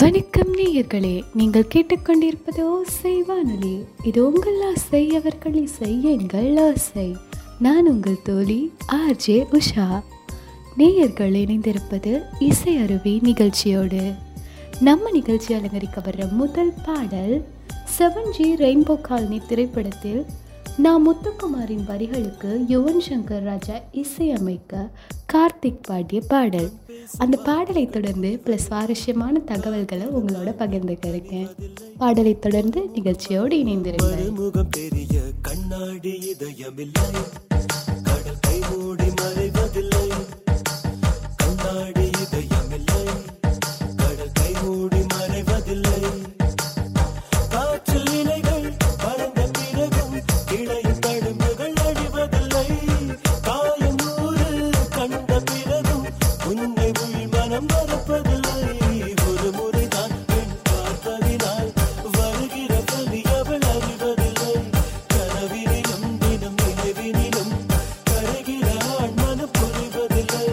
வணக்கம் நேயர்களே நீங்கள் கேட்டுக்கொண்டிருப்பது ஓசை வானொலி இது உங்கள் ஆசை அவர்கள் இசை எங்கள் ஆசை நான் உங்கள் தோழி ஆர்ஜே உஷா நேயர்கள் இணைந்திருப்பது இசை அருவி நிகழ்ச்சியோடு நம்ம நிகழ்ச்சி அலங்கரிக்க வர்ற முதல் பாடல் செவன் ஜி ரெயின்போ காலனி திரைப்படத்தில் நான் முத்துக்குமாரின் வரிகளுக்கு யுவன் சங்கர் ராஜா இசையமைக்க கார்த்திக் பாடிய பாடல் அந்த பாடலை தொடர்ந்து பல சுவாரஸ்யமான தகவல்களை உங்களோட பகிர்ந்துக்க இருக்கேன் பாடலை தொடர்ந்து நிகழ்ச்சியோடு இணைந்திருங்கள் முகம் பெரிய கண்ணாடி இதயமில்லை கடல் கை மூடி மறைவதில்லை கண்ணாடி இதயமில்லை கடல் கை மூடி மறைவதில்லை காற்றில் இலைகள் பறந்த பிறகும் கிளையின் தழும்புகள் அழிவதில்லை காயம் நூறு கண்ட பிறகும் உன்னை உள் மனம் மறப்பதில்லை ஒரு முறைதான் பெண் பார்ப்பதினால் வருகிற பலி அவள் அறிவதில்லை கனவினிலும் தினம் நினைவினிலும் கருகிற ஆண் மனம் புரிவதில்லை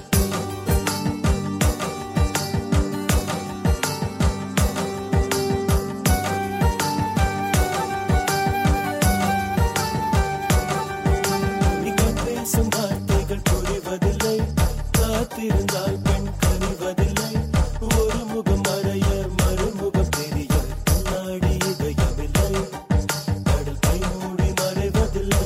நீங்கள் பேசும் வார்த்தைகள் புரிவதில்லை காத்திருந்தால் பெண் கனிவதில்லை ஒரு முகம் மறைய மறுமுகம் தெரிய கண்ணாடி இதயமில்லை கடல் கை மூடி மறைவதில்லை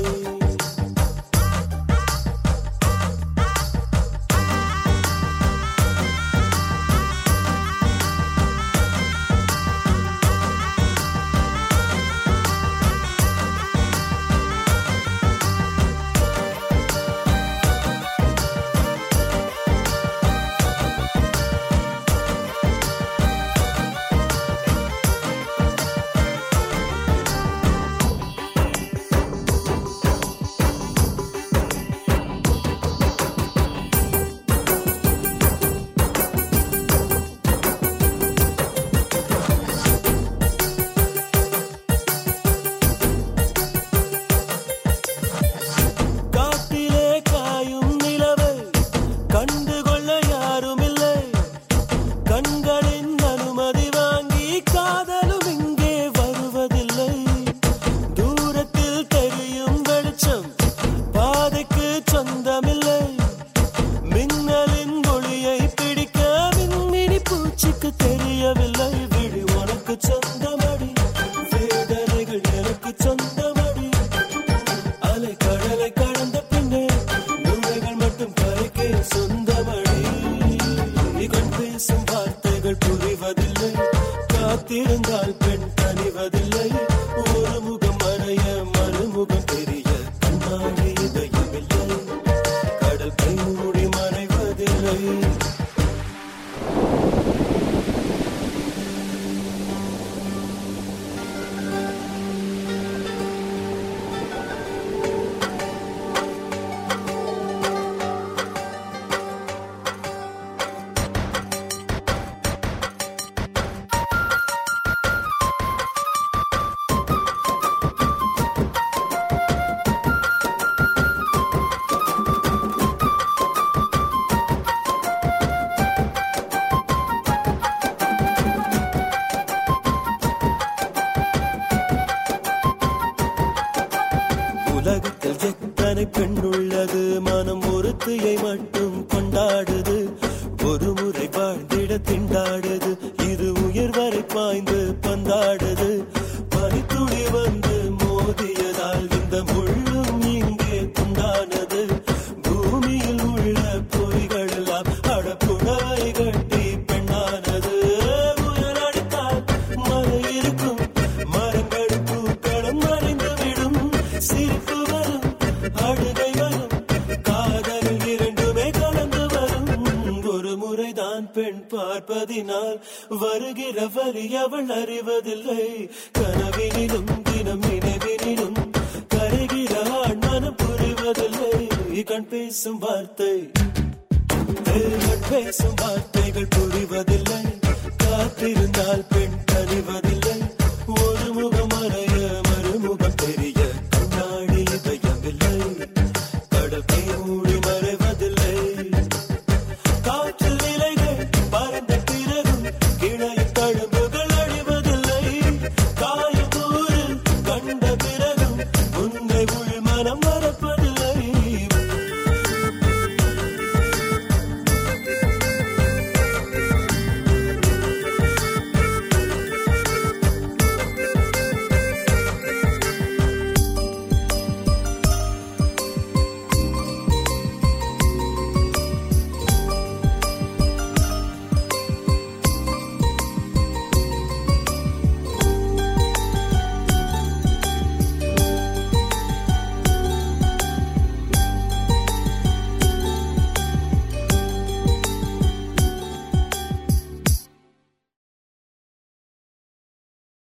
காட்டிலே காயும் நிலவை கண்டுகொள்ள யாரும் இல்லை கண்களின் அனுமதி வாங்கி காதலும் இங்கே வருவதில்லை தூரத்தில் தெரியும் வெளிச்சம் பாதைக்கு சொந்தமில்லை மின்னலின் ஒளியை பிடிக்க மின்மினி பூச்சிக்கு தெரியவில்லை விழி உனக்கு சொந்தமடி வேதனைகள் எனக்கு சொந்தமடி அலை கடலை கடந்த பின்னே நுழைகள் மட்டும் கரைக்கே சொந்தமடி கண் பேசும் வார்த்தைகள் புரிவதில்லை காத்திருந்தால் பெண் கனிவதில்லை ஒரு முகம் மறைய மறுமுகம் தெரிய கண்ணாடி இதயமில்லை கடல் கை மூடி மறைவதில்லை உலகத்தில் எத்தனை பெண் உள்ளது மனம் ஒருத்தியை மட்டும் கொண்டாடுது ஒரு முறை வாழ்ந்திட திண்டாடுது இது உயிர் வரை பாய்ந்து பந்தாடுது பனித்துளி வந்து மோதியதால் இந்த முள்ளும் இங்கே துண்டானது பூமியில் உள்ள பொறிகள் எல்லாம் அடப்புடவை கட்டி பெண்ணானது புயல் அடித்தால் மழை இருக்கும் மரங்கள் பூக்களும் மறைந்து விடும் சிரிப்பு வரும் அழுகை வரும் காதலில் இரண்டுமே கலந்து வரும் ஒரு முறைதான் பெண் பார்ப்பதினால் வருகிற வரி அவள் அறிவதில்லை கனவினிலும் தினம் நினைவினிலும் கருகிற ஆண் மனம் புரிவதில்லை கண் பேசும் வார்த்தை கண் பேசும் வார்த்தைகள் புரிவதில்லை காத்திருந்தால் பெண் கனிவதில்லை